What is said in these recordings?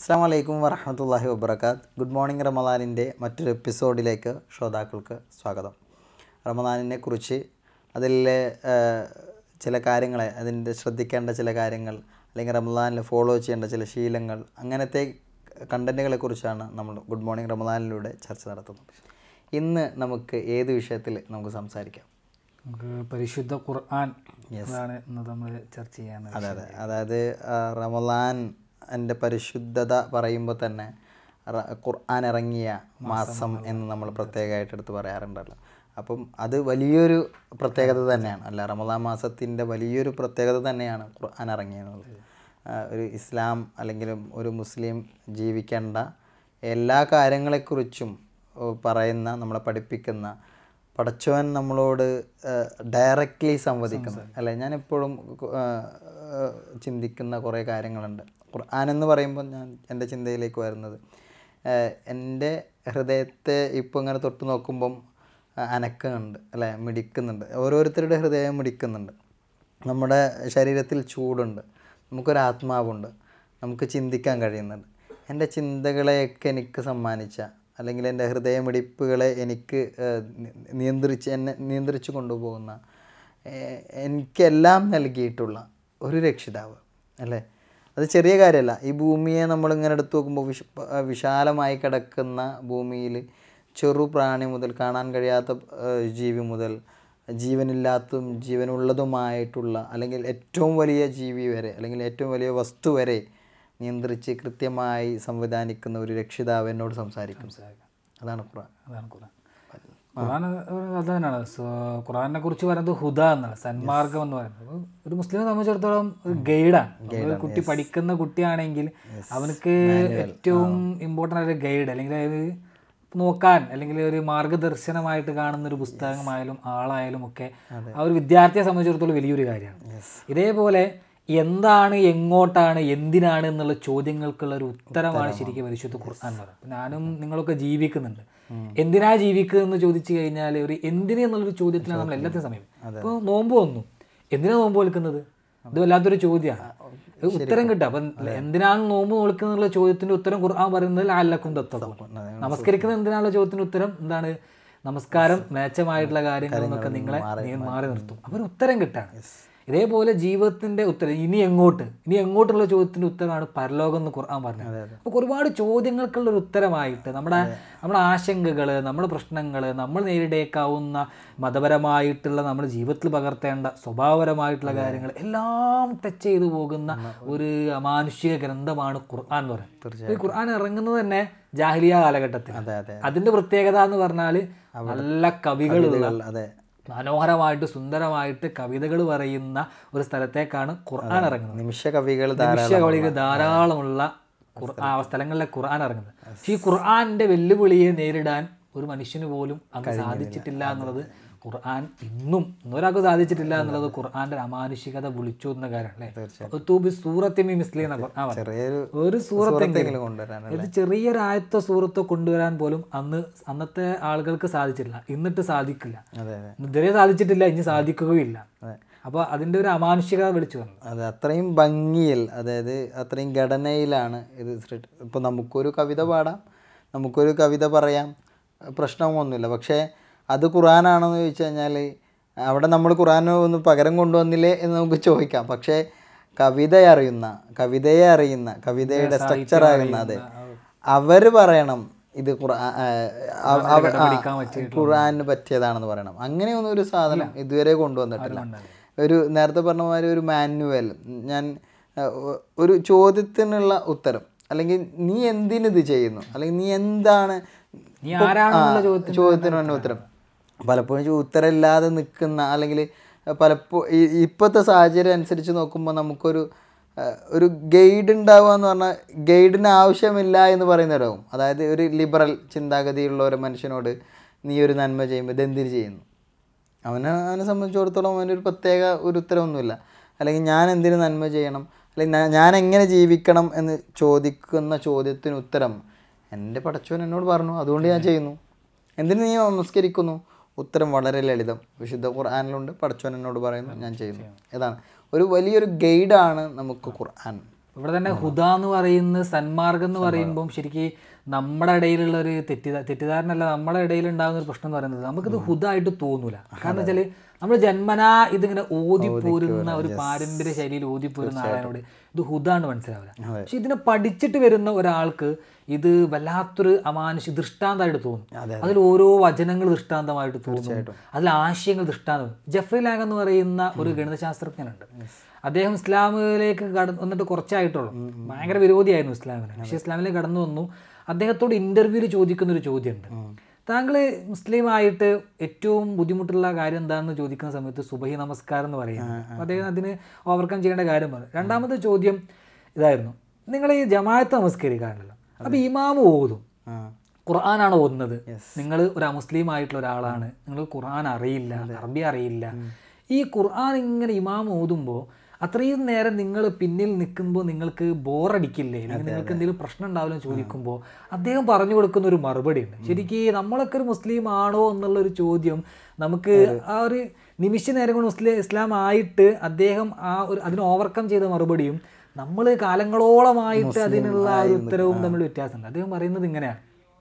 അസ്സാം വലൈക്കും വറഹമത്തല്ലാഹി വബർക്കാത്ത് ഗുഡ് മോർണിംഗ് റമദാനിൻ്റെ മറ്റൊരു എപ്പിസോഡിലേക്ക് ശ്രോതാക്കൾക്ക് സ്വാഗതം റമദാനിനെ കുറിച്ച് അതിലെ ആ, ചില കാര്യങ്ങളെ അതിൻ്റെ ശ്രദ്ധിക്കേണ്ട ചില കാര്യങ്ങൾ അല്ലെങ്കിൽ റമദാനിൽ ഫോളോ ചെയ്യേണ്ട ചില ശീലങ്ങൾ അങ്ങനത്തെ കണ്ടൻറ്റുകളെ കുറിച്ചാണ് നമ്മൾ ഗുഡ് മോർണിംഗ് റമദാനിലൂടെ ചർച്ച നടത്തുന്നത് ഇന്ന് നമുക്ക് ഏത് വിഷയത്തിൽ നമുക്ക് സംസാരിക്കാം നമുക്ക് പരിശുദ്ധ ഖുർആൻ അതാണ് ഇന്ന് നമ്മൾ ചർച്ച ചെയ്യാൻ അതെ അതെ അതായത് ആ, റമദാൻ എൻ്റെ പരിശുദ്ധത പറയുമ്പോൾ തന്നെ റ- ഖുർആൻ ഇറങ്ങിയ മാസം എന്ന് നമ്മൾ പ്രത്യേകമായിട്ട് എടുത്ത് പറയാറുണ്ടല്ലോ അപ്പം അത് വലിയൊരു പ്രത്യേകത തന്നെയാണ് അല്ല റമദാൻ മാസത്തിൻ്റെ വലിയൊരു പ്രത്യേകത തന്നെയാണ് ഖുർആൻ ഇറങ്ങിയെന്നുള്ളത് ആ, ഒരു ഇസ്ലാം അല്ലെങ്കിൽ ഒരു മുസ്ലിം ജീവിക്കേണ്ട എല്ലാ കാര്യങ്ങളെക്കുറിച്ചും ഓ, പറയുന്ന നമ്മളെ പഠിപ്പിക്കുന്ന പടച്ചവൻ നമ്മളോട് ഡയറക്റ്റ്ലി സംവദിക്കുന്നു അല്ലെ ഞാൻ എപ്പോഴും ചിന്തിക്കുന്ന കുറേ കാര്യങ്ങളുണ്ട് ഖുർആൻ എന്ന് പറയുമ്പോൾ ഞാൻ എൻ്റെ ചിന്തയിലേക്ക് വരുന്നത് ഏഹ് എൻ്റെ ഹൃദയത്തെ ഇപ്പോൾ ഇങ്ങനെ തൊട്ട് നോക്കുമ്പം ആ, അനക്കുന്നുണ്ട് അല്ലെ മിടിക്കുന്നുണ്ട് ഓരോരുത്തരുടെ ഹൃദയം മിടിക്കുന്നുണ്ട് നമ്മുടെ ശരീരത്തിൽ ചൂടുണ്ട് നമുക്കൊരു ആത്മാവുണ്ട് നമുക്ക് ചിന്തിക്കാൻ കഴിയുന്നുണ്ട് എൻ്റെ ചിന്തകളെയൊക്കെ എനിക്ക് സമ്മാനിച്ച അല്ലെങ്കിൽ എൻ്റെ ഹൃദയമിടിപ്പുകളെ എനിക്ക് ഏഹ്, നി- നിയന്ത്രിച്ച് എന്നെ നിയന്ത്രിച്ചു കൊണ്ടുപോകുന്ന ഏഹ്, എനിക്കെല്ലാം നൽകിയിട്ടുള്ള ഒരു രക്ഷിതാവ് അല്ലേ അത് ചെറിയ കാര്യമല്ല ഈ ഭൂമിയെ നമ്മളിങ്ങനെ എടുത്തു നോക്കുമ്പോൾ വിശ ആ, വിശാലമായി കിടക്കുന്ന ഭൂമിയിൽ ചെറു പ്രാണി മുതൽ കാണാൻ കഴിയാത്ത ഏഹ്, ജീവി മുതൽ ജീവനില്ലാത്തതും ജീവനുള്ളതുമായിട്ടുള്ള അല്ലെങ്കിൽ ഏറ്റവും വലിയ ജീവി വരെ അല്ലെങ്കിൽ ഏറ്റവും വലിയ വസ്തു വരെ നിയന്ത്രിച്ച് കൃത്യമായി സംവിധാനിക്കുന്ന ഒരു രക്ഷിതാവ് എന്നോട് സംസാരിക്കും അതാണ് ഖുർആൻ അതാണ് ഖുർആൻ ഖുർആൻ അത് തന്നെയാണ് സോ, ഖുർആനെ കുറിച്ച് പറയുന്നത് ഹുദ എന്നാണ് സന്മാർഗം എന്ന് പറയുന്നത് അപ്പോൾ ഒരു മുസ്ലിമിനെ സംബന്ധിച്ചിടത്തോളം ഒരു ഗൈഡാണ് ഒരു കുട്ടി പഠിക്കുന്ന കുട്ടിയാണെങ്കിൽ അവനക്ക് ഏറ്റവും ഇമ്പോർട്ടൻ്റ് ആയ ഗൈഡ് അല്ലെങ്കിൽ അതായത് നോക്കാൻ അല്ലെങ്കിൽ ഒരു മാർഗദർശനമായിട്ട് കാണുന്ന ഒരു പുസ്തകമായാലും ആളായാലും ഒക്കെ ആ ഒരു വിദ്യാർത്ഥിയെ സംബന്ധിച്ചിടത്തോളം വലിയൊരു കാര്യമാണ് ഇതേപോലെ എന്താണ് എങ്ങോട്ടാണ് എന്തിനാണ് എന്നുള്ള ചോദ്യങ്ങൾക്കുള്ള ഒരു ഉത്തരമാണ് ശരിക്കും പരിശുദ്ധ ഖുർആൻ എന്ന് പറയുന്നത് അപ്പോൾ ഞാനും നിങ്ങളൊക്കെ ജീവിക്കുന്നുണ്ട് എന്തിനാ ജീവിക്കുന്നത് എന്ന് ചോദിച്ചു കഴിഞ്ഞാൽ ഒരു എന്തിന് എന്നുള്ളൊരു ചോദ്യത്തിലാണ് നമ്മൾ എല്ലാത്തിനും സമയം ഇപ്പോൾ നോമ്പ് വന്നു എന്തിനാ നോമ്പ് വിളിക്കുന്നത് ഇത് വല്ലാത്തൊരു ചോദ്യമാണ് ഇത് ഉത്തരം കിട്ടുക അപ്പം എന്തിനാണ് നോമ്പ് നോൽക്കുന്നുള്ള ചോദ്യത്തിന്റെ ഉത്തരം ഖുർആൻ പറയുന്നത് അല്ലക്കും തത്വം നമസ്കരിക്കുന്നത് എന്തിനാണുള്ള ചോദ്യത്തിന്റെ ഉത്തരം എന്താണ് നമസ്കാരം മേച്ചമായിട്ടുള്ള കാര്യങ്ങളിൽ നിന്നൊക്കെ നിങ്ങളെ നീ മാറി നിർത്തും അപ്പോൾ ഒരു ഉത്തരം കിട്ടാണ് ഇതേപോലെ ജീവിതത്തിന്റെ ഉത്തരം ഇനി എങ്ങോട്ട് ഇനി എങ്ങോട്ടുള്ള ചോദ്യത്തിന്റെ ഉത്തരമാണ് പരലോകം എന്ന് ഖുർആൻ പറഞ്ഞത് അപ്പോൾ ഒരുപാട് ചോദ്യങ്ങൾക്കുള്ള ഒരു ഉത്തരമായിട്ട് നമ്മുടെ നമ്മുടെ ആശങ്കകൾ നമ്മുടെ പ്രശ്നങ്ങൾ നമ്മൾ നേരിടേക്കാവുന്ന മതപരമായിട്ടുള്ള നമ്മുടെ ജീവിതത്തിൽ പകർത്തേണ്ട സ്വഭാവപരമായിട്ടുള്ള കാര്യങ്ങൾ എല്ലാം ടച്ച് ചെയ്തു പോകുന്ന ഒരു അമാനുഷിക ഗ്രന്ഥമാണ് ഖുർആൻ എന്ന് പറയുന്നത് ഈ ഖുർആൻ ഇറങ്ങുന്നത് തന്നെ ജാഹിലിയ കാലഘട്ടത്തിൽ അതെ അതെ അതിന്റെ പ്രത്യേകത എന്ന് പറഞ്ഞാൽ നല്ല കവികളുള്ള അതെ മനോഹരമായിട്ട് സുന്ദരമായിട്ട് കവിതകൾ പറയുന്ന ഒരു സ്ഥലത്തേക്കാണ് ഖുർആൻ ഇറങ്ങുന്നത് നിമിഷ കവികൾ നിമിഷകളിൽ ധാരാളമുള്ള ഖുർ- ആ സ്ഥലങ്ങളിലെ ഖുർആൻ ഇറങ്ങുന്നത് പക്ഷേ ഈ ഖുർആന്റെ വെല്ലുവിളിയെ നേരിടാൻ ഒരു മനുഷ്യന് പോലും അന്ന് സാധിച്ചിട്ടില്ല എന്നുള്ളത് ഖുർആൻ ഇന്നും ഒരാൾക്ക് സാധിച്ചിട്ടില്ല എന്നുള്ളത് ഖുർആന്റെ അമാനുഷികത വിളിച്ചു എന്ന കാര്യമല്ലേ സൂറത്തിമി മിസ്ലി എന്ന ഖുർആൻ പറഞ്ഞത്. ചെറിയൊരു ഒരു സൂറത്തെങ്കിലും സൂറത്തെങ്കിലും കൊണ്ടുവരാൻ ഇത് ചെറിയൊരായത്ത സൂറത്ത് കൊണ്ടുവരാൻ പോലും അന്ന് അന്നത്തെ ആളുകൾക്ക് സാധിച്ചിട്ടില്ല എന്നിട്ട് സാധിക്കില്ല അതെ അതെ ഇതുവരെ സാധിച്ചിട്ടില്ല ഇനി സാധിക്കുകയില്ല അപ്പൊ അതിന്റെ ഒരു അമാനുഷികത വിളിച്ചു വന്നു അത് അത്രയും ഭംഗിയിൽ അതായത് അത്രയും ഘടനയിലാണ് ഇത് സൃഷ്ടി ഇപ്പോൾ നമുക്കൊരു കവിത പാടാം നമുക്കൊരു കവിത പറയാം പ്രശ്നമൊന്നുമില്ല പക്ഷേ അത് ഖുറാനാണെന്ന് ചോദിച്ചു കഴിഞ്ഞാൽ അവിടെ നമ്മൾ ഖുറാൻ ഒന്ന് പകരം കൊണ്ടുവന്നില്ലേ എന്ന് നമുക്ക് ചോദിക്കാം പക്ഷേ കവിത അറിയുന്ന കവിതയെ അറിയുന്ന കവിതയുടെ സ്ട്രക്ചർ അറിയുന്ന അതെ അവർ പറയണം ഇത് ഖുർആ ആ, ആ, അവ- ആ, ഖുർആന് പറ്റിയതാണെന്ന് പറയണം അങ്ങനെയൊന്നും ഒരു സാധനം ഇതുവരെ കൊണ്ടുവന്നിട്ടില്ല ഒരു നേരത്തെ പറഞ്ഞ മാതിരി ഒരു മാനുവൽ ഞാൻ ആ, ഒ- ഒരു ചോദ്യത്തിനുള്ള ഉത്തരം അല്ലെങ്കിൽ നീ എന്തിനിത് ചെയ്യുന്നു അല്ലെങ്കിൽ നീ എന്താണ് നീ ആരാണെന്നുള്ള ആ, ചോദ്യത്തിന് തന്നെ ഉത്തരം പലപ്പോഴും ചോ- ഉത്തരമില്ലാതെ നിൽക്കുന്ന അല്ലെങ്കിൽ പലപ്പോഴും ഇപ്പോഴത്തെ സാഹചര്യം അനുസരിച്ച് നോക്കുമ്പോൾ നമുക്കൊരു ആ, ഒരു ഗൈഡ് ഉണ്ടാവുക എന്ന് പറഞ്ഞാൽ ഗൈഡിന് ആവശ്യമില്ല എന്ന് പറയുന്നവരാകും അതായത് ഒരു ലിബറൽ ചിന്താഗതിയുള്ള ഒരു മനുഷ്യനോട് നീ ഒരു നന്മ ചെയ്യുമ്പോൾ ഇതെന്തിന് ചെയ്യുന്നു അവനെ അവനെ സംബന്ധിച്ചിടത്തോളം അവനൊരു പ്രത്യേക ഒരു ഉത്തരവൊന്നുമില്ല അല്ലെങ്കിൽ ഞാൻ എന്തിനു നന്മ ചെയ്യണം അല്ലെങ്കിൽ ഞാൻ- ഞാൻ എങ്ങനെ ജീവിക്കണം എന്ന് ചോദിക്കുന്ന ചോദ്യത്തിന് ഉത്തരം എൻ്റെ പടച്ചവൻ എന്നോട് പറഞ്ഞു അതുകൊണ്ട് ഞാൻ ചെയ്യുന്നു എന്തിനു നീ നമസ്കരിക്കുന്നു ഉത്തരം വളരെ ലളിതം വിശുദ്ധ ഖുർആാനിലുണ്ട് പടച്ചവൻ എന്നോട് പറയുന്നു ഞാൻ ചെയ്യുന്നു ഇതാണ് ഒരു വലിയൊരു ഗൈഡാണ് നമുക്ക് ഖുർആൻ ഇവിടെ തന്നെ ഹുദ എന്ന് പറയുന്ന സന്മാർഗം എന്ന് പറയുമ്പം ശരിക്കും നമ്മുടെ ഇടയിലുള്ള ഒരു തെറ്റിദ്ധാ തെറ്റിദ്ധാരണല്ല നമ്മുടെ ഇടയിൽ ഉണ്ടാകുന്ന ഒരു പ്രശ്നം എന്ന് പറയുന്നത് നമുക്കിത് ഹുദ ആയിട്ട് തോന്നൂല കാരണം വെച്ചാൽ നമ്മൾ ജന്മനാ ഇതിങ്ങനെ ഓതിപ്പോരുന്ന ഒരു പാരമ്പര്യ ശൈലിയിൽ ഓതിപ്പോരുന്ന ആളോട് ഇത് ഹുദാണ് മനസ്സിലാവില്ല പക്ഷെ ഇതിനെ പഠിച്ചിട്ട് വരുന്ന ഒരാൾക്ക് ഇത് വല്ലാത്തൊരു അമാനുഷ ദൃഷ്ടാന്തമായിട്ട് തോന്നും അതിൽ ഓരോ വചനങ്ങൾ ദൃഷ്ടാന്തമായിട്ട് തോന്നും അതിൽ ആശയങ്ങൾ ദൃഷ്ടാന്തം ജെഫ്രി ലാഗ് എന്ന് പറയുന്ന ഒരു ഗണിതശാസ്ത്രജ്ഞനുണ്ട് അദ്ദേഹം ഇസ്ലാമിലേക്ക് കട വന്നിട്ട് കുറച്ചായിട്ടുള്ളൂ ഭയങ്കര വിരോധിയായിരുന്നു ഇസ്ലാമിന് പക്ഷേ ഇസ്ലാമിലേക്ക് കടന്നു വന്നു അദ്ദേഹത്തോട് ഇന്റർവ്യൂവിൽ ചോദിക്കുന്ന ഒരു ചോദ്യമുണ്ട് താങ്കൾ മുസ്ലിം ആയിട്ട് ഏറ്റവും ബുദ്ധിമുട്ടുള്ള കാര്യം എന്താണെന്ന് ചോദിക്കുന്ന സമയത്ത് സുബഹി നമസ്കാരം എന്ന് പറയുന്നത് അപ്പോൾ അദ്ദേഹം അതിന് ഓവർകം ചെയ്യേണ്ട കാര്യം പറഞ്ഞു രണ്ടാമത്തെ ചോദ്യം ഇതായിരുന്നു നിങ്ങൾ ഈ ജമാഅത്ത് നമസ്കരിക്കാറുണ്ടല്ലോ അപ്പോൾ ഇമാമ് ഓതും ആ ഖുർആനാണ് ഓതുന്നത് നിങ്ങൾ ഒരു അമുസ്ലിം ആയിട്ടുള്ള ഒരാളാണ് നിങ്ങൾ ഖുർആൻ അറിയില്ല അറബി അറിയില്ല ഈ ഖുർആൻ ഇങ്ങനെ ഇമാം ഓതുമ്പോൾ അത്രയും നേരം നിങ്ങൾ പിന്നിൽ നിൽക്കുമ്പോൾ നിങ്ങൾക്ക് ബോറടിക്കില്ലേ അല്ലെങ്കിൽ നിങ്ങൾക്ക് എന്തെങ്കിലും പ്രശ്നം ഉണ്ടാവില്ല എന്ന് ചോദിക്കുമ്പോൾ അദ്ദേഹം പറഞ്ഞു കൊടുക്കുന്ന ഒരു മറുപടി ഉണ്ട് ശരിക്കും നമ്മളൊക്കെ ഒരു മുസ്ലിം ആണോ എന്നുള്ള ഒരു ചോദ്യം നമുക്ക് ആ ഒരു നിമിഷ നേരം കൊണ്ട് മുസ്ലിം ഇസ്ലാം ആയിട്ട് അദ്ദേഹം ആ ഒരു അതിന് ഓവർകം ചെയ്ത മറുപടിയും നമ്മൾ കാലങ്ങളോളമായിട്ട് അതിനുള്ള ആ ഒരു ഉത്തരവും തമ്മിൽ വ്യത്യാസമുണ്ട് അദ്ദേഹം പറയുന്നത് ഇങ്ങനെയാണ്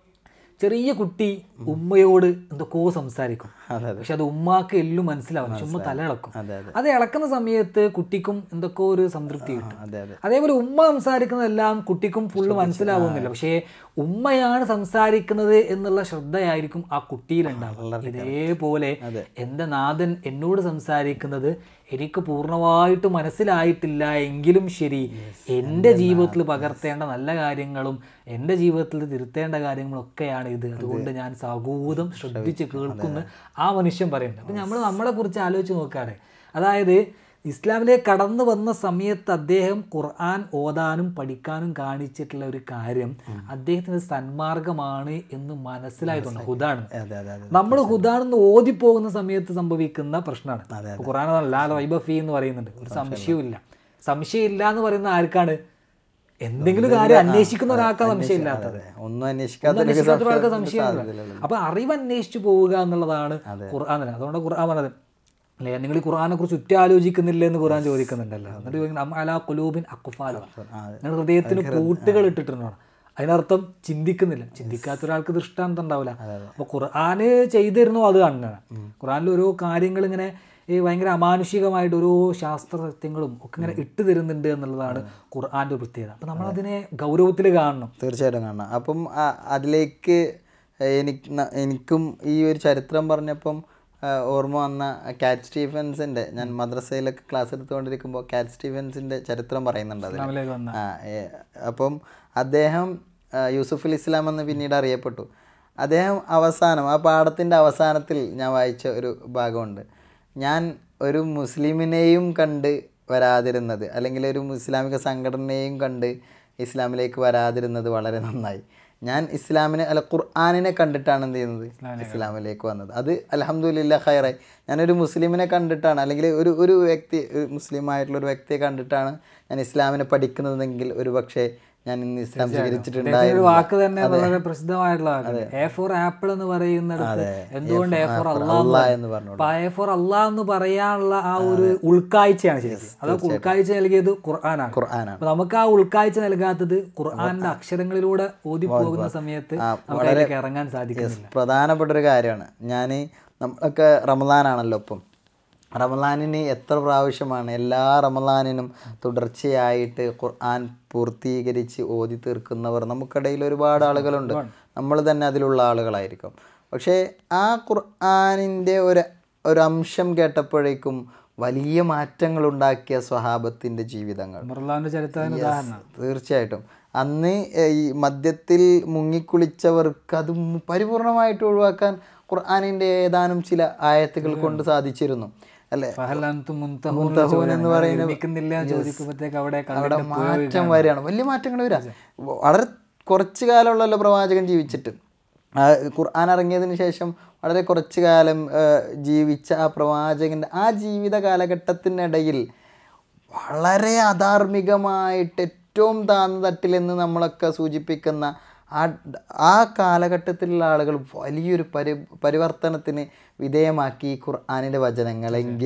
ചെറിയ കുട്ടി ഉമ്മയോട് എന്തൊക്കെയോ സംസാരിക്കും പക്ഷെ അത് ഉമ്മാക്ക് എല്ലാം മനസ്സിലാവും പക്ഷെ ഉമ്മ തല ഇളക്കും അതെ, അത് ഇളക്കുന്ന സമയത്ത് കുട്ടിക്കും എന്തൊക്കെയോ ഒരു സംതൃപ്തി കിട്ടും അതെ അതെ അതേപോലെ ഉമ്മ സംസാരിക്കുന്നതെല്ലാം കുട്ടിക്കും ഫുള്ള് മനസ്സിലാവുന്നില്ല പക്ഷേ ഉമ്മയാണ് സംസാരിക്കുന്നത് എന്നുള്ള ശ്രദ്ധയായിരിക്കും ആ കുട്ടിയിലുണ്ടാവുക ഇതേപോലെ എൻ്റെ നാഥൻ എന്നോട് സംസാരിക്കുന്നത് എനിക്ക് പൂർണ്ണമായിട്ട് മനസ്സിലായിട്ടില്ല എങ്കിലും ശരി എൻ്റെ ജീവിതത്തിൽ പകർത്തേണ്ട നല്ല കാര്യങ്ങളും എൻ്റെ ജീവിതത്തിൽ തിരുത്തേണ്ട കാര്യങ്ങളൊക്കെയാണ് ഇത് അതുകൊണ്ട് ഞാൻ സകൂതം ശ്രദ്ധിച്ച് കേൾക്കുന്നു ആ മനുഷ്യൻ പറയുന്നുണ്ട് അപ്പം നമ്മൾ നമ്മളെ കുറിച്ച് ആലോചിച്ച് നോക്കാറ് അതായത് ഇസ്ലാമിലേക്ക് കടന്നു വന്ന സമയത്ത് അദ്ദേഹം ഖുർആൻ ഓതാനും പഠിക്കാനും കാണിച്ചിട്ടുള്ള ഒരു കാര്യം അദ്ദേഹത്തിന് സന്മാർഗമാണ് എന്ന് മനസ്സിലായതുകൊണ്ട് ഹുദാണ് അതെ അതെ അതെ നമ്മൾ ഹുദാണെന്ന് ഓതിപ്പോകുന്ന സമയത്ത് സംഭവിക്കുന്ന പ്രശ്നമാണ് ഇപ്പൊ ഖുർആൻ ലാ റൈബ ഫീ എന്ന് പറയുന്നുണ്ട് ഒരു സംശയവും സംശയമില്ല എന്ന് പറയുന്ന ആർക്കാണ് എന്തെങ്കിലും കാര്യം അന്വേഷിക്കുന്ന ഒരാൾക്കാണ് സംശയമില്ലാത്തത് അതെ ഒന്നും അന്വേഷിക്കാത്ത ഒരു അന്വേഷിക്കാത്ത ഒരാൾക്ക് സംശയത്തിന് സംശയമില്ല അപ്പൊ അറിവ് അന്വേഷിച്ചു പോവുക എന്നുള്ളതാണ് ഖുർആൻ തന്നെ അതുകൊണ്ട് ഖുർആൻ പറഞ്ഞത് അല്ലേ നിങ്ങൾ ഈ ഖുർആനെ കുറിച്ച് ഉറ്റാലോചിക്കുന്നില്ല എന്ന് ഖുർആൻ ചോദിക്കുന്നുണ്ടല്ലോ എന്നിട്ട് ചോദിക്കുന്നത് അമ്മ അലാ കുലൂബിൻ അക്കുഫാലോ നിങ്ങൾ ഹൃദയത്തിന് പൂട്ടുകൾ ഇട്ടിട്ടുണ്ടോ അതിനർത്ഥം ചിന്തിക്കുന്നില്ല ചിന്തിക്കാത്ത ഒരാൾക്ക് ദൃഷ്ടാന്തം ഉണ്ടാവില്ല അപ്പൊ ഖുർആന് ചെയ്തിരുന്നു അത് കാണുന്നതാണ് ഖുർആനിൽ ഓരോ കാര്യങ്ങൾ ഇങ്ങനെ ഈ ഭയങ്കര അമാനുഷികമായിട്ട് ഓരോ ശാസ്ത്ര സത്യങ്ങളും ഒക്കെ ഇങ്ങനെ ഇട്ട് തരുന്നുണ്ട് എന്നുള്ളതാണ് ഖുർആന്റെ ഒരു പ്രത്യേകത അപ്പൊ നമ്മൾ അതിനെ ഗൗരവത്തിൽ കാണണം തീർച്ചയായിട്ടും കാണാം അപ്പം ആ- അതിലേക്ക് എനിക്ക് ന- എനിക്കും ഈ ഒരു ചരിത്രം പറഞ്ഞപ്പം ആ, ഓർമ്മ വന്ന കാറ്റ് സ്റ്റീഫൻസിൻ്റെ ഞാൻ മദ്രസയിലൊക്കെ ക്ലാസ് എടുത്തുകൊണ്ടിരിക്കുമ്പോൾ കാറ്റ് സ്റ്റീഫൻസിൻ്റെ ചരിത്രം പറയുന്നുണ്ട് അതിൽ ഇസ്ലാമിലേക്ക് വന്ന ആ ഏ, അപ്പം അദ്ദേഹം ആ, യൂസുഫുൽ ഇസ്ലാം എന്ന് പിന്നീട് അറിയപ്പെട്ടു അദ്ദേഹം അവസാനം ആ പാഠത്തിൻ്റെ അവസാനത്തിൽ ഞാൻ വായിച്ച ഒരു ഭാഗമുണ്ട് ഞാൻ ഒരു മുസ്ലിമിനെയും കണ്ട് വരാതിരുന്നത് അല്ലെങ്കിൽ ഒരു ഇസ്ലാമിക സംഘടനയെയും കണ്ട് ഇസ്ലാമിലേക്ക് വരാതിരുന്നത് വളരെ നന്നായി ഞാൻ ഇസ്ലാമിനെ അല്ല ഖുർആാനിനെ കണ്ടിട്ടാണ് എന്ത് ചെയ്യുന്നത് ഇസ്ലാമിലേക്ക് വന്നത് അത് അലഹമുല്ല ഖൈറായി ഞാനൊരു മുസ്ലിമിനെ കണ്ടിട്ടാണ് അല്ലെങ്കിൽ ഒരു ഒരു വ്യക്തി ഒരു മുസ്ലിം ആയിട്ടുള്ള ഒരു വ്യക്തിയെ കണ്ടിട്ടാണ് ഞാൻ ഇസ്ലാമിനെ പഠിക്കുന്നതെങ്കിൽ ഒരു പക്ഷേ ഞാൻ ഇന്ന് ഇസ്ലാം ഒരു സ്വീകരിച്ചിട്ടുണ്ടായിരുന്നു വാക്ക് തന്നെ വളരെ പ്രസിദ്ധമായിട്ടുള്ള വാക്ക് എ ഫോർ ആപ്പിൾ എന്ന് പറയുന്നിടത്ത് എന്തുകൊണ്ട് എ ഫോർ അള്ളാ അള്ളാഹ് എന്ന് പറഞ്ഞു അപ്പൊ എ ഫോർ അള്ളാഹ് എന്ന് പറയാനുള്ള ആ ഒരു ഉൾക്കാഴ്ചയാണ് ശരിക്കും അത് ഉൾക്കാഴ്ച നൽകിയത് ഖുർആനാണ് ഖുർആനാണ് അപ്പൊ നമുക്ക് ആ ഉൾക്കാഴ്ച നൽകാത്തത് ഖുർആന്റെ അക്ഷരങ്ങളിലൂടെ ഓതി പോകുന്ന സമയത്ത് നമുക്ക് അതിലേക്ക് ഇറങ്ങാൻ സാധിക്കുന്നില്ല പ്രധാനപ്പെട്ട ഒരു കാര്യമാണ് ഞാൻ നമ്മളൊക്കെ റമദാനാണല്ലോ ഇപ്പം റമദാനിന് എത്ര പ്രാവശ്യമാണ് എല്ലാ റമദാനിനും തുടർച്ചയായിട്ട് ഖുർആൻ പൂർത്തീകരിച്ച് ഓതി തീർക്കുന്നവർ നമുക്കിടയിൽ ഒരുപാട് ആളുകളുണ്ട് നമ്മൾ തന്നെ അതിലുള്ള ആളുകളായിരിക്കും പക്ഷേ ആ ഖുർആനിൻ്റെ ഒരു ഒരു അംശം കേട്ടപ്പോഴേക്കും വലിയ മാറ്റങ്ങൾ ഉണ്ടാക്കിയ സ്വഹാബത്തിൻ്റെ ജീവിതങ്ങൾ ഉമർലാന്റെ ചരിത്രത്തിന് ഉദാഹരണം തീർച്ചയായിട്ടും അന്ന് ഏ, ഈ മദ്യത്തിൽ മുങ്ങിക്കുളിച്ചവർക്ക് അത് മു- പരിപൂർണമായിട്ട് ഒഴിവാക്കാൻ ഖുർആാനിൻ്റെ ഏതാനും ചില ആയത്തുകൾ കൊണ്ട് സാധിച്ചിരുന്നു അല്ലേ ഫഹലന്തും മുൻതഹൂൻ മുൻതഹൂൻ എന്ന് പറയുന്ന ഒരുമിക്കുന്നില്ല എന്ന് ചോദിക്കുമ്പോഴത്തേക്ക് അവിടെ അവിടെ കണ്ടിട്ട് മാറ്റം വരികയാണ് വലിയ മാറ്റങ്ങൾ വരിക വളരെ കുറച്ച് കാലമുള്ളല്ലോ പ്രവാചകൻ ജീവിച്ചിട്ട് ആ ഖുർആൻ ഇറങ്ങിയതിന് ശേഷം വളരെ കുറച്ച് കാലം ആ, ജീവിച്ച ആ പ്രവാചകൻ്റെ ആ ജീവിത കാലഘട്ടത്തിനിടയിൽ വളരെ അധാർമികമായിട്ട് ഏറ്റവും താഴ്ന്ന തട്ടിലെന്ന് നമ്മളൊക്കെ സൂചിപ്പിക്കുന്ന ആ ആ കാലഘട്ടത്തിലുള്ള ആളുകൾ വലിയൊരു പരി പരിവർത്തനത്തിന് വിധേയമാക്കി ഈ ഖുർആാനിൻ്റെ വചനങ്ങളെങ്കിൽ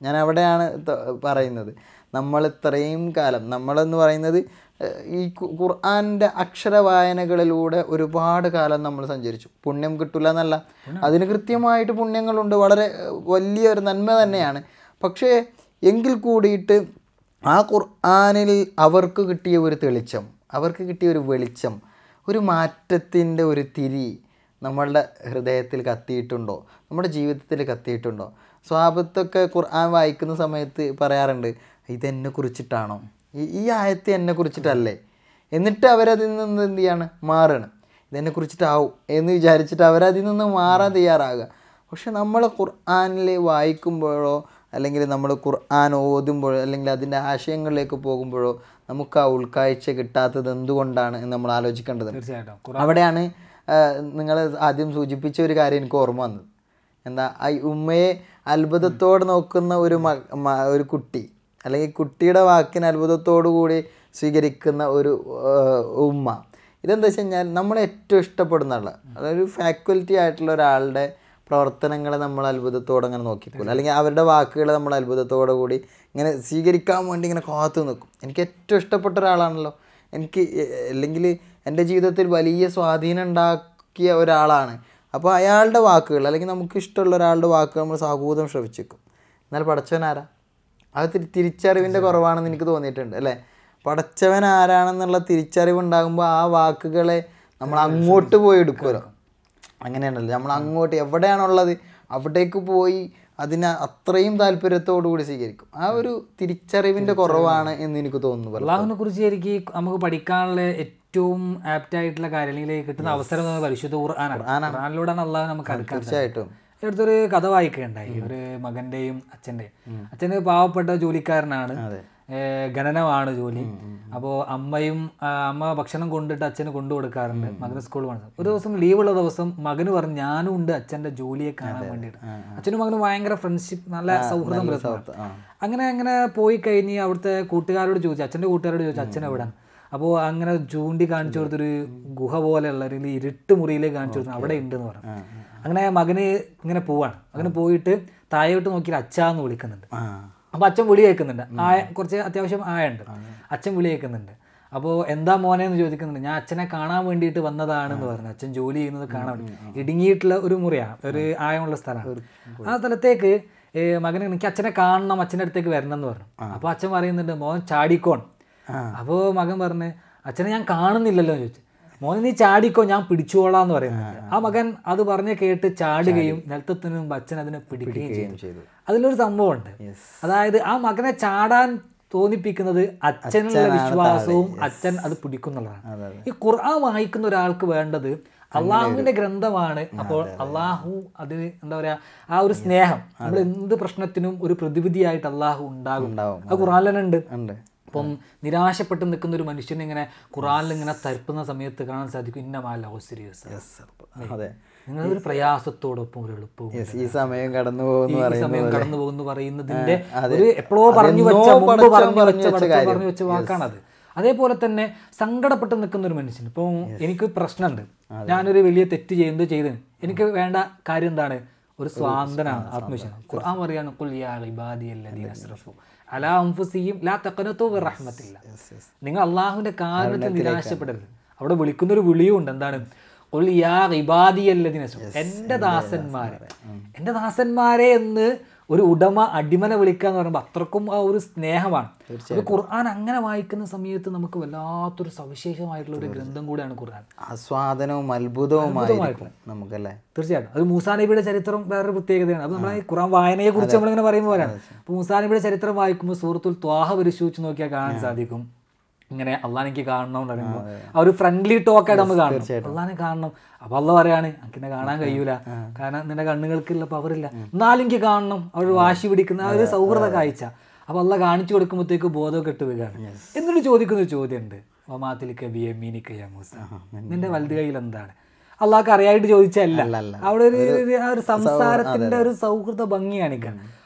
ഞാൻ അവിടെയാണ് ത- പറയുന്നത് നമ്മൾ ഇത്രയും കാലം നമ്മളെന്ന് പറയുന്നത് ഏഹ്, ഈ ഖു- ഖുർആൻ്റെ അക്ഷര വായനകളിലൂടെ ഒരുപാട് കാലം നമ്മൾ സഞ്ചരിച്ചു പുണ്യം കിട്ടില്ല എന്നല്ല അതിന് കൃത്യമായിട്ട് പുണ്യങ്ങളുണ്ട് വളരെ ഏഹ്, വലിയൊരു നന്മ തന്നെയാണ് പക്ഷേ എങ്കിൽ കൂടിയിട്ട് ആ ഖുർആനിൽ അവർക്ക് കിട്ടിയ ഒരു തെളിച്ചം അവർക്ക് കിട്ടിയ ഒരു വെളിച്ചം ഒരു മാറ്റത്തിൻ്റെ ഒരു തിരി നമ്മളുടെ ഹൃദയത്തിൽ കത്തിയിട്ടുണ്ടോ നമ്മുടെ ജീവിതത്തിൽ കത്തിയിട്ടുണ്ടോ സ്വാപത്തൊക്കെ ഖുർആൻ വായിക്കുന്ന സമയത്ത് പറയാറുണ്ട് ഇതെന്നെ കുറിച്ചിട്ടാണോ ഈ ഈ ആയത്ത് എന്നെ കുറിച്ചിട്ടല്ലേ എന്നിട്ട് അവരതിൽ നിന്ന് എന്ത് ചെയ്യാണ് മാറണം ഇതെന്നെ കുറിച്ചിട്ടാവും എന്ന് വിചാരിച്ചിട്ട് അവരതിൽ നിന്ന് മാറാൻ തയ്യാറാകുക പക്ഷെ നമ്മൾ ഖുർആനിൽ വായിക്കുമ്പോഴോ അല്ലെങ്കിൽ നമ്മൾ ഖുർആൻ ഓതുമ്പോഴോ അല്ലെങ്കിൽ അതിൻ്റെ ആശയങ്ങളിലേക്ക് പോകുമ്പോഴോ നമുക്ക് ആ ഉൾക്കാഴ്ച കിട്ടാത്തത് എന്തുകൊണ്ടാണ് എന്ന് നമ്മൾ ആലോചിക്കേണ്ടത് തീർച്ചയായിട്ടും ഖുർആൻ അവിടെയാണ് നിങ്ങൾ ആദ്യം സൂചിപ്പിച്ച ഒരു കാര്യം എനിക്ക് ഓർമ്മ വന്നത് എന്താ ആ ഉമ്മയെ അത്ഭുതത്തോടെ നോക്കുന്ന ഒരു മ മ- ഒരു കുട്ടി അല്ലെങ്കിൽ കുട്ടിയുടെ വാക്കിന് അത്ഭുതത്തോടു കൂടി സ്വീകരിക്കുന്ന ഒരു ആ, ഉമ്മ ഇതെന്താ വെച്ച് കഴിഞ്ഞാൽ നമ്മളെ ഏറ്റവും ഇഷ്ടപ്പെടുന്ന ആൾ അതൊരു ഫാക്കൽറ്റി ആയിട്ടുള്ള ഒരാളുടെ പ്രവർത്തനങ്ങളെ നമ്മൾ അത്ഭുതത്തോടെ അങ്ങനെ നോക്കിപ്പോലും അല്ലെങ്കിൽ അവരുടെ വാക്കുകൾ നമ്മൾ അത്ഭുതത്തോടു കൂടി ഇങ്ങനെ സ്വീകരിക്കാൻ വേണ്ടി ഇങ്ങനെ കാത്തു നിൽക്കും എനിക്ക് ഏറ്റവും ഇഷ്ടപ്പെട്ട ഒരാളാണല്ലോ എനിക്ക് എ- അല്ലെങ്കിൽ എൻ്റെ ജീവിതത്തിൽ വലിയ സ്വാധീനം ഉണ്ടാക്കിയ ഒരാളാണ് അപ്പോൾ അയാളുടെ വാക്കുകൾ അല്ലെങ്കിൽ നമുക്ക് ഇഷ്ടമുള്ള ഒരാളുടെ വാക്കുകൾ നമ്മൾ സാഹൂതം ശ്രവിച്ചേക്കും എന്നാൽ പടച്ചവൻ ആരാ അത് തിരി തിരിച്ചറിവിൻ്റെ കുറവാണെന്ന് എനിക്ക് തോന്നിയിട്ടുണ്ട് അല്ലേ പടച്ചവൻ ആരാണെന്നുള്ള തിരിച്ചറിവ് ഉണ്ടാകുമ്പോൾ ആ വാക്കുകളെ നമ്മൾ അങ്ങോട്ട് പോയി എടുക്കുമല്ലോ അങ്ങനെയാണല്ലോ നമ്മൾ അങ്ങോട്ട് എവിടെയാണുള്ളത് അവിടേക്ക് പോയി അതിനെ അത്രയും താല്പര്യത്തോടു കൂടി സ്വീകരിക്കും ആ ഒരു തിരിച്ചറിവിൻ്റെ കുറവാണ് എന്ന് എനിക്ക് തോന്നുന്നു പലപ്പോഴും. അള്ളാഹുവിനെ കുറിച്ച് എനിക്ക് നമുക്ക് പഠിക്കാനുള്ള ഏറ്റവും ആപ്റ്റ് ആയിട്ടുള്ള കാര്യങ്ങളിലേക്ക് കിട്ടുന്ന അവസരം എന്ന് പറയുന്നത് പരിശുദ്ധ ഖുർആനാണ് ഖുർആനിലൂടെയാണ് അള്ളാഹു നമുക്ക് അടുക്കാൻ തീർച്ചയായിട്ടും അടുത്തൊരു കഥ വായിക്കുകയുണ്ടായി ഒരു മകന്റെയും അച്ഛന്റെയും അച്ഛന് പാവപ്പെട്ട ജോലിക്കാരനാണ് അതെ. ഏഹ് ഖനനമാണ് ജോലി അപ്പോൾ അമ്മയും ആ, അമ്മ ഭക്ഷണം കൊണ്ടിട്ട് അച്ഛന് കൊണ്ടു കൊടുക്കാറുണ്ട് മകന് സ്കൂളിൽ പോകണം ഒരു ദിവസം ലീവുള്ള ദിവസം മകന് പറഞ്ഞു ഞാനും ഉണ്ട് അച്ഛന്റെ ജോലിയെ കാണാൻ വേണ്ടിയിട്ട് അച്ഛനും മകനും ഭയങ്കര ഫ്രണ്ട്ഷിപ്പ് നല്ല സൗഹൃദം പുലർത്തുന്നതാണ്. ആ. അങ്ങനെ അങ്ങനെ പോയി കഴിഞ്ഞ് അവിടുത്തെ കൂട്ടുകാരോട് ചോദിച്ചു അച്ഛൻ്റെ കൂട്ടുകാരോട് ചോദിച്ചു അച്ഛൻ എവിടെയാണ് അപ്പോൾ അങ്ങനെ ചൂണ്ടി കാണിച്ചു കൊടുത്തൊരു ഗുഹ പോലെയുള്ള ഒരു ഇരുട്ട് മുറിയിലേക്ക് കാണിച്ചു കൊടുത്തു അവിടെ ഉണ്ടെന്ന് പറഞ്ഞു അങ്ങനെ മകന് ഇങ്ങനെ പോവാണ് മകന് പോയിട്ട് താഴോട്ട് നോക്കി അച്ഛാന്ന് വിളിക്കുന്നുണ്ട് ആ അപ്പോൾ അച്ഛൻ വിളി കേൾക്കുന്നുണ്ട് ആയ കുറച്ച് അത്യാവശ്യം ആയുണ്ട് അച്ഛൻ വിളി കേൾക്കുന്നുണ്ട് അപ്പോൾ എന്താ മോനെ എന്ന് ചോദിക്കുന്നുണ്ട് ഞാൻ അച്ഛനെ കാണാൻ വേണ്ടിയിട്ട് വന്നതാണെന്ന് പറഞ്ഞു അച്ഛൻ ജോലി ചെയ്യുന്നത് കാണാൻ വേണ്ടി ഇടുങ്ങിയിട്ടുള്ള ഒരു മുറിയാണ് ഒരു ആയമുള്ള സ്ഥലമാണ് ആ സ്ഥലത്തേക്ക് ഏ, മകന് എനിക്ക് അച്ഛനെ കാണണം അച്ഛൻ്റെ അടുത്തേക്ക് വരണം എന്ന് പറഞ്ഞു അപ്പോൾ അച്ഛൻ പറയുന്നുണ്ട് മോൻ ചാടിക്കോൺ അപ്പോൾ മകൻ പറഞ്ഞ് അച്ഛനെ ഞാൻ കാണുന്നില്ലല്ലോ എന്ന് ചോദിച്ചു മോനെ നീ ചാടിക്കോ ഞാൻ പിടിച്ചോളാം എന്ന് പറയുന്നുണ്ട് ആ മകൻ അത് പറഞ്ഞ് കേട്ട് ചാടുകയും നിലത്തെത്തിന് മുമ്പ് അച്ഛൻ അതിനെ പിടിക്കുകയും ചെയ്തു ചെയ്തു അതിലൊരു സംഭവമുണ്ട് അതായത് ആ മകനെ ചാടാൻ തോന്നിപ്പിക്കുന്നത് അച്ഛനുള്ള വിശ്വാസവും അച്ഛൻ അത് പിടിക്കുന്നുള്ളതാണ് ഈ ഖുർആൻ വായിക്കുന്ന ഒരാൾക്ക് വേണ്ടത് അള്ളാഹുവിന്റെ ഗ്രന്ഥമാണ് അപ്പോൾ അള്ളാഹു അത് എന്താ പറയാ ആ ഒരു സ്നേഹം നമ്മൾ എന്ത് പ്രശ്നത്തിനും ഒരു പ്രതിവിധിയായിട്ട് അള്ളാഹു ഉണ്ടാകും ഉണ്ടാവും അത് ഖുർആനിൽ തന്നെ ഉണ്ട് ഉണ്ട് അപ്പം നിരാശപ്പെട്ട് നിൽക്കുന്ന ഒരു മനുഷ്യനെ ഇങ്ങനെ ഖുറാനിൽ ഇങ്ങനെ തരുപ്പുന്ന സമയത്ത് കാണാൻ സാധിക്കും ഇന്നമാല സീരിയസ് അതെ നിങ്ങൾ ഒരു പ്രയാസത്തോടൊപ്പം ഒരു എളുപ്പവും Yes, ഈ സമയം കടന്നു പോകുന്നു ഈ പറയുന്നത് സമയം കടന്നു പോകുന്നു പറയുന്നതിന്റെ അതെ. ഒരു എപ്പോഴോ പറഞ്ഞു അതെന്നോ വെച്ച മുമ്പ് പടച്ചവൻ പറഞ്ഞു പറഞ്ഞു വെച്ച വെച്ച പടച്ചവൻ കാര്യം. പറഞ്ഞു വെച്ച വാക്കാണത് അതേപോലെ തന്നെ സങ്കടപ്പെട്ട് നിൽക്കുന്ന ഒരു മനുഷ്യൻ ഇപ്പം എനിക്ക് പ്രശ്നമുണ്ട് ഞാനൊരു വലിയ തെറ്റ് ചെയ്യുന്നത് ചെയ്ത് എനിക്ക് വേണ്ട കാര്യം എന്താണ് ഒരു സ്വാതന്ത്ര്യമാണ് ആത്മവിശ്വാസം ഖുർആൻ പറയാണ് "ഖുൽ യാ ഇബാദിയല്ലദീന അസ്റഫു അലാ അൻഫുസിഹിം ലാ തഖനതു മിർ റഹ്മത്തില്ല നിങ്ങൾ അള്ളാഹുവിന്റെ കാരണത്തിൽ നിരാശപ്പെടരുത് അവിടെ വിളിക്കുന്ന ഒരു വിളിയും ഉണ്ട് എന്താണ് "ഖുൽ യാ ഇബാദിയല്ലദീന അസ്റഫു എൻ്റെ ദാസന്മാരെ എൻ്റെ ദാസന്മാരെ എന്ന് ഒരു ഉടമ അടിമനെ വിളിക്കുക എന്ന് പറയുമ്പോൾ അത്രക്കും ആ ഒരു സ്നേഹമാണ് അത് ഖുർആൻ അങ്ങനെ വായിക്കുന്ന സമയത്ത് നമുക്ക് വല്ലാത്തൊരു സവിശേഷമായിട്ടുള്ള ഒരു ഗ്രന്ഥം കൂടെയാണ് ഖുർആൻ ആസ്വാദനവും അത്ഭുതവുമായിരിക്കും നമുക്കല്ലേ തീർച്ചയായിട്ടും അത് മൂസാ നബിയുടെ ചരിത്രം വേറൊരു പ്രത്യേകതയാണ് അത് നമ്മളെ ഈ ഖുറാൻ വായനയെ കുറിച്ച് നമ്മളിങ്ങനെ പറയുമ്പോൾ പോലെയാണ് അപ്പോൾ മൂസാ നബിയുടെ ചരിത്രം വായിക്കുമ്പോൾ സൂറത്തുൽ ത്വാഹ പരിശോധിച്ച് നോക്കിയാൽ കാണാൻ സാധിക്കും ഇങ്ങനെ അള്ളാഹിക്ക് കാണണം എന്ന് പറയുമ്പോൾ ആ ഒരു ഫ്രണ്ട്ലി ടോക്കായിട്ട് നമ്മൾ കാണണം അള്ളാഹിനെ കാണണം അപ്പൊ അള്ള പറയാണ് എനിക്കിന്നെ കാണാൻ കഴിയൂല കാരണം നിന്റെ കണ്ണുകൾക്കുള്ള പവറില്ല എന്നാലും എനിക്ക് കാണണം അവർ വാശി പിടിക്കുന്ന ആ ഒരു സൗഹൃദ കാഴ്ച അപ്പൊ അള്ള കാണിച്ചു കൊടുക്കുമ്പോഴത്തേക്ക് ബോധം കെട്ട് വീഴാണ് എന്നിട്ട് ചോദിക്കുന്ന ഒരു ചോദ്യമുണ്ട് ഒമാത്തിലിക്ക ബി എം മീനിക്കയ്യ മൂസ നിന്റെ വലത് കയ്യിൽ എന്താണ് അള്ളാഹ്ക്ക് അറിയായിട്ട് ചോദിച്ചല്ല അവിടെ ഒരു ഒരു- ആ ഒരു സംസാരത്തിന്റെ ഒരു സൗഹൃദ ഭംഗി കാണിക്കാൻ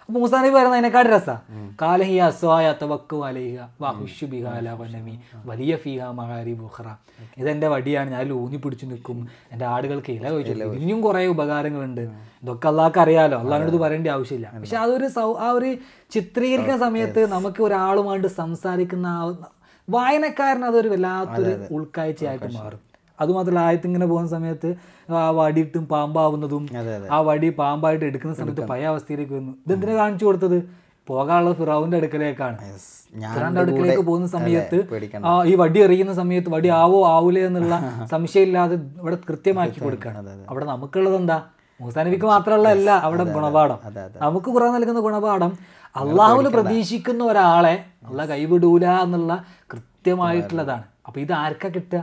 അപ്പൊ മൂസാ നബി പറയുന്നത് അതിനെക്കാട് രസാ കാലഹി അസ്വായ തവക്കു അലൈഹ വഹുഷു ബിഹാല വനമി വലിയ ഫിഹ മഹാരി ബുഹറ ഇതെന്റെ വടിയാണ് ഞാൻ ഊന്നി പിടിച്ചു നിൽക്കും എൻ്റെ ആടുകൾക്ക് ഇല ചോദിച്ചില്ല ഇനിയും കുറേ ഉപകാരങ്ങളുണ്ട് ഇതൊക്കെ അള്ളാഹ്ക്ക് അറിയാലോ അള്ളാഹിനോട് ഇത് പറയേണ്ട ആവശ്യമില്ല പക്ഷെ അതൊരു സൗ ആ ഒരു ചിത്രീകരിക്കുന്ന സമയത്ത് നമുക്ക് ഒരാളുമായിട്ട് സംസാരിക്കുന്ന ആ ഒരു- വായനക്കാരന് അതൊരു വല്ലാത്തൊരു ഉൾക്കാഴ്ചയായിട്ട് മാറും അതുമാത്രമല്ല ആയത്ത് ഇങ്ങനെ പോകുന്ന സമയത്ത് ആ വടിയിട്ടും പാമ്പാവുന്നതും ആ വടി പാമ്പായിട്ട് എടുക്കുന്ന സമയത്ത് പഴയ അവസ്ഥയിലേക്ക് വരുന്നു ഇതെന്തിനാ കാണിച്ചു കൊടുത്തത് പോകാനുള്ളത് ഫിറാവിന്റെ അടുക്കലേക്കാണ് ഞാൻ ഫിറാന്റെ അടുക്കലേക്ക് പോകുന്ന സമയത്ത് പേടിക്കണ്ട. ആ ഈ വടി എറിയുന്ന സമയത്ത് വടി ആവോ ആവൂലേ എന്നുള്ള സംശയമില്ലാതെ ഇവിടെ കൃത്യമാക്കി കൊടുക്കുകയാണ് അവിടെ നമുക്കുള്ളത് എന്താ മൂസാനബിക്ക് മാത്രമുള്ള അല്ല അവിടെ ഗുണപാഠം നമുക്ക് ഖുറാൻ നൽകുന്ന ഗുണപാഠം അള്ളാഹുവിൽ പ്രതീക്ഷിക്കുന്ന ഒരാളെ അള്ളാഹ് കൈവിടൂല എന്നുള്ള കൃത്യമായിട്ടുള്ളതാണ് അപ്പൊ ഇത് ആർക്കാ കിട്ടുക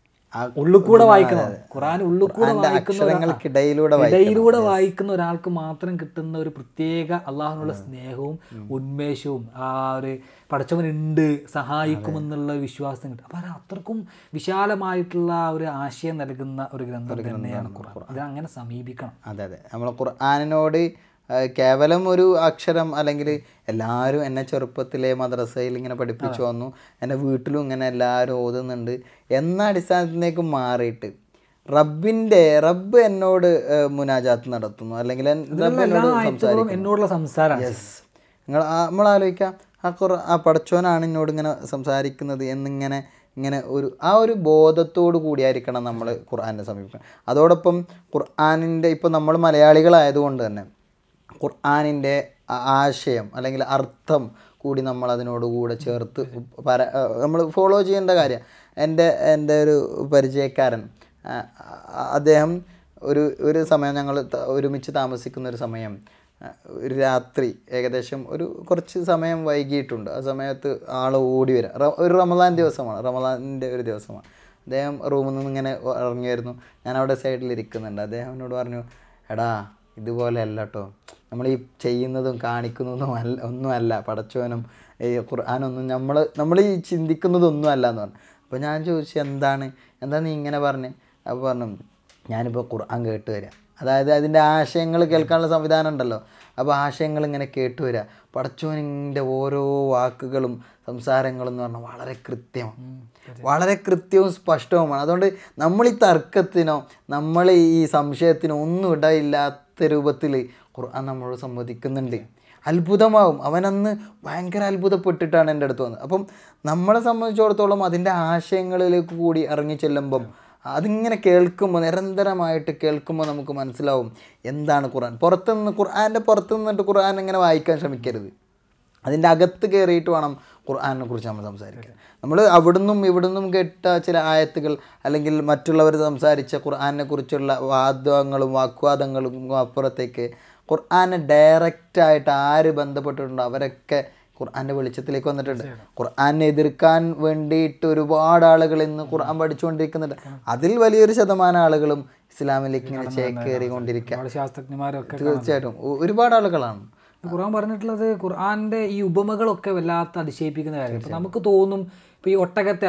ആ ഉള്ളിൽ കൂടെ വായിക്കണം ഖുറാൻ ഉള്ളിൽ കൂടെ ഖുർആന്റെ വായിക്കുന്ന ഒരാ- അക്ഷരങ്ങൾക്കിടയിലൂടെ ഇടയിലൂടെ വായിക്കുന്ന ഒരാൾക്ക് മാത്രം കിട്ടുന്ന ഒരു പ്രത്യേക അള്ളാഹുനുള്ള സ്നേഹവും ഉന്മേഷവും ആ ഒരു പടച്ചവനുണ്ട് സഹായിക്കുമെന്നുള്ള ഒരു വിശ്വാസം കിട്ടും അപ്പൊ അത് അത്രക്കും വിശാലമായിട്ടുള്ള ആ ഒരു ആശയം നൽകുന്ന ഒരു ഗ്രന്ഥം തന്നെയാണ് ഖുർആൻ അത് അങ്ങനെ സമീപിക്കണം അതെ അതെ നമ്മൾ ഖുർആാനിനോട് ആ, കേവലം ഒരു അക്ഷരം അല്ലെങ്കിൽ എല്ലാവരും എന്നെ ചെറുപ്പത്തിലെ മദ്രസയിൽ ഇങ്ങനെ പഠിപ്പിച്ചു വന്നു എൻ്റെ വീട്ടിലും ഇങ്ങനെ എല്ലാവരും ഓതുന്നുണ്ട് എന്ന അടിസ്ഥാനത്തിലേക്ക് മാറിയിട്ട് റബ്ബിൻ്റെ റബ്ബ് എന്നോട് ആ, മുനാജാത്ത് നടത്തുന്നു അല്ലെങ്കിൽ എൻ- റബ്ബ് എന്നോട് ആയത്തുകളും എന്നോടുള്ള സംസാരമാണ് യെസ് നിങ്ങൾ നമ്മൾ ആലോചിക്കാം ആ ഖുർ ആ പടച്ചോനാണ് എന്നോട് ഇങ്ങനെ സംസാരിക്കുന്നത് എന്നിങ്ങനെ ഇങ്ങനെ ഒരു ആ ഒരു ബോധത്തോടു കൂടിയായിരിക്കണം നമ്മൾ ഖുർആാനെ സമീപിക്കണം അതോടൊപ്പം ഖുർആാനിൻ്റെ ഇപ്പോൾ നമ്മൾ മലയാളികളായതുകൊണ്ട് തന്നെ ഖുർആാനിൻ്റെ ആ- ആശയം അല്ലെങ്കിൽ അർത്ഥം കൂടി നമ്മൾ അതിനോടുകൂടെ ചേർത്ത് പര നമ്മൾ ഫോളോ ചെയ്യേണ്ട കാര്യം എൻ്റെ എൻ്റെ ഒരു പരിചയക്കാരൻ ആ, ആ, അദ്ദേഹം ഒരു ഒരു സമയം ഞങ്ങൾ ത- ഒരുമിച്ച് താമസിക്കുന്ന ഒരു സമയം ആ, ഒരു രാത്രി ഏകദേശം ഒരു കുറച്ച് സമയം വൈകിയിട്ടുണ്ട് ആ സമയത്ത് ആൾ ഓടി വരാം റ- ഒരു റമദാൻ ദിവസമാണ് റമദാനിൻ്റെ ഒരു ദിവസമാണ് അദ്ദേഹം റൂമിൽ നിന്ന് ഇങ്ങനെ ഇറങ്ങി വരുന്നു ഞാൻ അവിടെ സൈഡിൽ ഇരിക്കുന്നുണ്ട് അദ്ദേഹം എന്നോട് പറഞ്ഞു എടാ ഇതുപോലെ അല്ല കേട്ടോ നമ്മൾ ഈ ചെയ്യുന്നതും കാണിക്കുന്നതും അല്ല ഒന്നുമല്ല പടച്ചോനും ഈ ഖുർആാനൊന്നും നമ്മൾ നമ്മൾ ഈ ചിന്തിക്കുന്നതൊന്നും അല്ല എന്ന് പറഞ്ഞു അപ്പോൾ ഞാൻ ചോദിച്ചു എന്താണ് എന്താ നീ ഇങ്ങനെ പറഞ്ഞ് അപ്പോൾ പറഞ്ഞു ഞാനിപ്പോൾ ഖുർആൻ കേട്ട് വരിക അതായത് അതിൻ്റെ ആശയങ്ങൾ കേൾക്കാനുള്ള സംവിധാനം ഉണ്ടല്ലോ അപ്പോൾ ആശയങ്ങൾ ഇങ്ങനെ കേട്ട് വരിക പടച്ചോനിൻ്റെ ഓരോ വാക്കുകളും സംസാരങ്ങളും എന്ന് പറഞ്ഞാൽ വളരെ കൃത്യമാണ് വളരെ കൃത്യവും സ്പഷ്ടവുമാണ് അതുകൊണ്ട് നമ്മൾ ഈ തർക്കത്തിനോ നമ്മൾ ഈ സംശയത്തിനോ ഒന്നും ഇടയില്ലാത്ത രൂപത്തിൽ ഖുർആൻ നമ്മളോട് സംവദിക്കുന്നുണ്ട് അത്ഭുതമാവും അവനന്ന് ഭയങ്കര അത്ഭുതപ്പെട്ടിട്ടാണ് എൻ്റെ അടുത്ത് വന്നത് അപ്പം നമ്മളെ സംബന്ധിച്ചിടത്തോളം അതിൻ്റെ ആശയങ്ങളിലേക്ക് കൂടി ഇറങ്ങി ചെല്ലുമ്പം അതിങ്ങനെ കേൾക്കുമ്പോൾ നിരന്തരമായിട്ട് കേൾക്കുമ്പോൾ നമുക്ക് മനസ്സിലാവും എന്താണ് ഖുർആൻ പുറത്തുനിന്ന് ഖുർആൻ്റെ പുറത്തു നിന്നിട്ട് ഖുർആൻ ഇങ്ങനെ വായിക്കാൻ ശ്രമിക്കരുത് അതിൻ്റെ അകത്ത് കയറിയിട്ട് വേണം ഖുർആനെ കുറിച്ച് നമ്മൾ സംസാരിക്കാൻ നമ്മൾ അവിടുന്നും ഇവിടുന്നും കേട്ട ചില ആയത്തുകൾ അല്ലെങ്കിൽ മറ്റുള്ളവർ സംസാരിച്ച ഖുർആനെ കുറിച്ചുള്ള വാദങ്ങളും വാഗ്വാദങ്ങളും അപ്പുറത്തേക്ക് ഖുർആനെ ഡയറക്റ്റായിട്ട് ആര് ബന്ധപ്പെട്ടിട്ടുണ്ടോ അവരൊക്കെ ഖുർആൻ്റെ വെളിച്ചത്തിലേക്ക് വന്നിട്ടുണ്ട് ഖുർആനെ എതിർക്കാൻ വേണ്ടിയിട്ട് ഒരുപാട് ആളുകൾ ഇന്ന് ഖുർആൻ പഠിച്ചുകൊണ്ടിരിക്കുന്നുണ്ട് അതിൽ വലിയൊരു ശതമാനം ആളുകളും ഇസ്ലാമിലേക്ക് ഇങ്ങനെ ചേക്കേറിക്കൊണ്ടിരിക്കുക ഒരുപാട് ശാസ്ത്രജ്ഞന്മാരൊക്കെ തീർച്ചയായിട്ടും ഒ- ഒരുപാട് ആളുകളാണ് ഖുർആൻ പറഞ്ഞിട്ടുള്ളത് ഖുർആന്റെ ഈ ഉപമകളൊക്കെ വല്ലാത്ത അതിശയിപ്പിക്കുന്ന കാര്യം ഇപ്പൊ നമുക്ക് തോന്നും ഇപ്പൊ ഈ ഒട്ടകത്തെ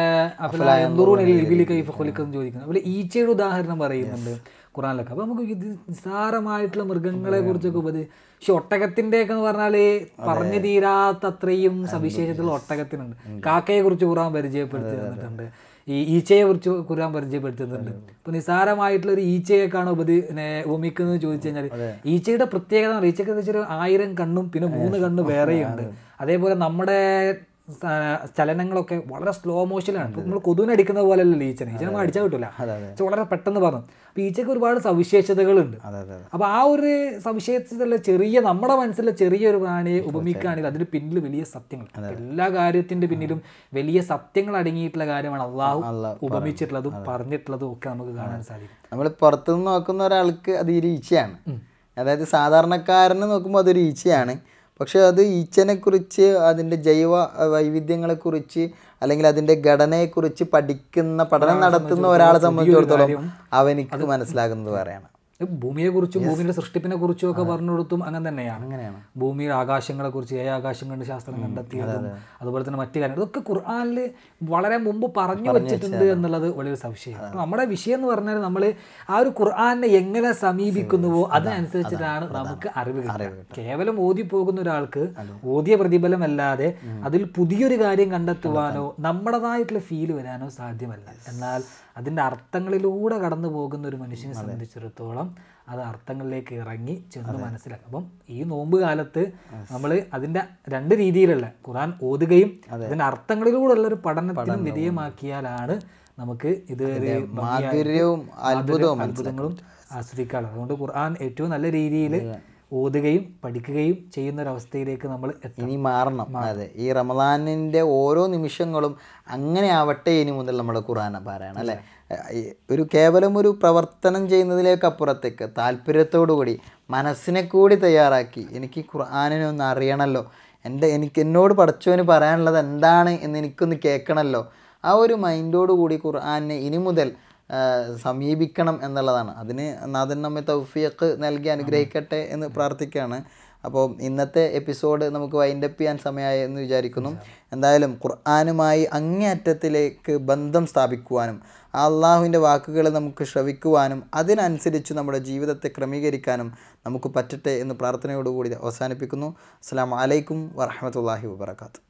ചോദിക്കുന്നത് അതുപോലെ ഈച്ചയുടെ ഉദാഹരണം പറയുന്നുണ്ട് ഖുറാനിലൊക്കെ അപ്പൊ നമുക്ക് ഇത് നിസ്സാരമായിട്ടുള്ള മൃഗങ്ങളെ കുറിച്ചൊക്കെ ഉപദേ പക്ഷെ ഒട്ടകത്തിന്റെ ഒക്കെ എന്ന് പറഞ്ഞാല് പറഞ്ഞു തീരാത്ത അത്രയും സവിശേഷതകൾ ഒട്ടകത്തിനുണ്ട് കാക്കയെ കുറിച്ച് ഖുറാൻ പരിചയപ്പെടുത്തി തന്നിട്ടുണ്ട് ഈ ഈച്ചയെ കുറിച്ച് ഖുർആൻ പരിചയപ്പെടുത്തുന്നുണ്ട് ഇപ്പൊ നിസാരമായിട്ടുള്ള ഒരു ഈച്ചയെക്കാണ് ഉപതി പിന്നെ ഉപമിക്കുന്നത് ചോദിച്ചു കഴിഞ്ഞാൽ ഈച്ചയുടെ പ്രത്യേകത എന്ന് പറഞ്ഞാൽ ഈച്ചയ്ക്ക് എന്ന് വെച്ചാൽ ആയിരം കണ്ണും പിന്നെ മൂന്ന് കണ്ണ് വേറെയുണ്ട് അതേപോലെ നമ്മുടെ സ- ചലനങ്ങളൊക്കെ വളരെ സ്ലോ മോഷനിലാണ് ഇപ്പൊ നമ്മൾ കൊതുവിനെ അടിക്കുന്ന പോലെ അല്ലല്ലോ ഈച്ചനെ ഈച്ചനെ നമ്മൾ അടിച്ചാൽ കിട്ടില്ല ഈച്ച വളരെ പെട്ടെന്ന് പറഞ്ഞു അപ്പൊ ഈച്ചയ്ക്ക് ഒരുപാട് സവിശേഷതകളുണ്ട് അതെ അതെ അപ്പൊ ആ ഒരു സവിശേഷതയുള്ള ചെറിയ നമ്മുടെ മനസ്സിലെ ചെറിയൊരു പ്രാണിയെ ഉപമിക്കുകയാണെങ്കിൽ അതിന് പിന്നിൽ വലിയ സത്യങ്ങൾ എല്ലാ കാര്യത്തിന്റെ പിന്നിലും വലിയ സത്യങ്ങൾ അടങ്ങിയിട്ടുള്ള കാര്യമാണ് അള്ളാഹു ഉപമിച്ചിട്ടുള്ളതും പറഞ്ഞിട്ടുള്ളതും ഒക്കെ നമുക്ക് കാണാൻ സാധിക്കും നമ്മൾ പുറത്തുനിന്ന് നോക്കുന്ന ഒരാൾക്ക് അത് ഒരു ഈച്ചയാണ് അതായത് സാധാരണക്കാരന് നോക്കുമ്പോൾ അതൊരു ഈച്ചയാണ് പക്ഷെ അത് ഈച്ചനെ കുറിച്ച് അതിൻ്റെ ജൈവ വൈവിധ്യങ്ങളെക്കുറിച്ച് അല്ലെങ്കിൽ അതിൻ്റെ ഘടനയെക്കുറിച്ച് പഠിക്കുന്ന പഠനം നടത്തുന്ന ഒരാളെ സംബന്ധിച്ചിടത്തോളം അവനിക്ക് മനസ്സിലാകുന്നത് പറയണം ഭൂമിയെ കുറിച്ചും ഭൂമിയുടെ സൃഷ്ടിപ്പിനെ കുറിച്ചും ഒക്കെ പറഞ്ഞു കൊടുത്തും അങ്ങനെ തന്നെയാണ് അങ്ങനെയാണ് ഭൂമിയുടെ ആകാശങ്ങളെ കുറിച്ച് ഏ ആകാശം കണ്ട് ശാസ്ത്രം കണ്ടെത്തിയതും അതുപോലെ തന്നെ മറ്റു കാര്യങ്ങൾ ഇതൊക്കെ ഖുർആനിൽ വളരെ മുമ്പ് പറഞ്ഞു വെച്ചിട്ടുണ്ട് എന്നുള്ളത് വലിയൊരു സംശയമാണ് അപ്പോൾ നമ്മുടെ വിഷയം എന്ന് പറഞ്ഞാൽ നമ്മൾ ആ ഒരു ഖുർആനെ എങ്ങനെ സമീപിക്കുന്നുവോ അതിനനുസരിച്ചിട്ടാണ് നമുക്ക് അറിവ് കിട്ടുക കേവലം ഓതി പോകുന്ന ഒരാൾക്ക് ഓതിയ പ്രതിഫലമല്ലാതെ അതിൽ പുതിയൊരു കാര്യം കണ്ടെത്തുവാനോ നമ്മുടേതായിട്ടുള്ള ഫീൽ വരാനോ സാധ്യമല്ല എന്നാൽ അതിൻ്റെ അർത്ഥങ്ങളിലൂടെ കടന്നു പോകുന്ന ഒരു മനുഷ്യനെ സംബന്ധിച്ചിടത്തോളം അത് അർത്ഥങ്ങളിലേക്ക് ഇറങ്ങി ചെന്ന് മനസ്സിലാക്കും അപ്പം ഈ നോമ്പ് കാലത്ത് നമ്മൾ അതിൻ്റെ രണ്ട് രീതിയിലുള്ള ഖുറാൻ ഓതുകയും അതിൻ്റെ അർത്ഥങ്ങളിലൂടെയുള്ള ഒരു പഠനത്തിനും വിധേയമാക്കിയാലാണ് നമുക്ക് ഇത് ഒരു മാധുര്യവും അത്ഭുതവും അത്ഭുതങ്ങളും ആസ്വദിക്കാനുള്ളത് അതുകൊണ്ട് ഖുർആൻ ഏറ്റവും നല്ല രീതിയിൽ ഓതുകയും പഠിക്കുകയും ചെയ്യുന്ന ഒരു അവസ്ഥയിലേക്ക് നമ്മൾ എത്തണം ഇനി മാറണം അതെ ഈ റമദാനിൻ്റെ ഓരോ നിമിഷങ്ങളും അങ്ങനെ ആവട്ടെ ഇനി മുതൽ നമ്മുടെ ഖുറാന പാരായണം അല്ലേ ഈ ഒരു കേവലം ഒരു പ്രവർത്തനം ചെയ്യുന്നതിലേക്ക് അപ്പുറത്തേക്ക് താല്പര്യത്തോടു കൂടി മനസ്സിനെ കൂടി തയ്യാറാക്കി എനിക്ക് ഖുർആാനിനെ ഒന്ന് അറിയണമല്ലോ എൻ്റെ എനിക്ക് എന്നോട് പഠിച്ചവന് പറയാനുള്ളത് എന്താണ് എന്ന് എനിക്കൊന്ന് കേൾക്കണമല്ലോ ആ ഒരു മൈൻഡോട് കൂടി ഖുർആാനിനെ ഇനി മുതൽ ആ, സമീപിക്കണം എന്നുള്ളതാണ് അതിന് നാഥൻ നമ്മെ തൗഫിയക്ക് നൽകി അനുഗ്രഹിക്കട്ടെ എന്ന് പ്രാർത്ഥിക്കുകയാണ് അപ്പോൾ ഇന്നത്തെ എപ്പിസോഡ് നമുക്ക് വൈൻഡപ്പ് ചെയ്യാൻ സമയമായി എന്ന് വിചാരിക്കുന്നു എന്തായാലും ഖുർആാനുമായി അങ്ങേയറ്റത്തിലേക്ക് ബന്ധം സ്ഥാപിക്കുവാനും ആ അള്ളാഹുവിൻ്റെ വാക്കുകൾ നമുക്ക് ശ്രവിക്കുവാനും അതിനനുസരിച്ച് നമ്മുടെ ജീവിതത്തെ ക്രമീകരിക്കാനും നമുക്ക് പറ്റട്ടെ എന്ന് പ്രാർത്ഥനയോടുകൂടി അവസാനിപ്പിക്കുന്നു അസ്സാം വലൈക്കും വറഹമത്തല്ലാഹി വാബർക്കാത്തു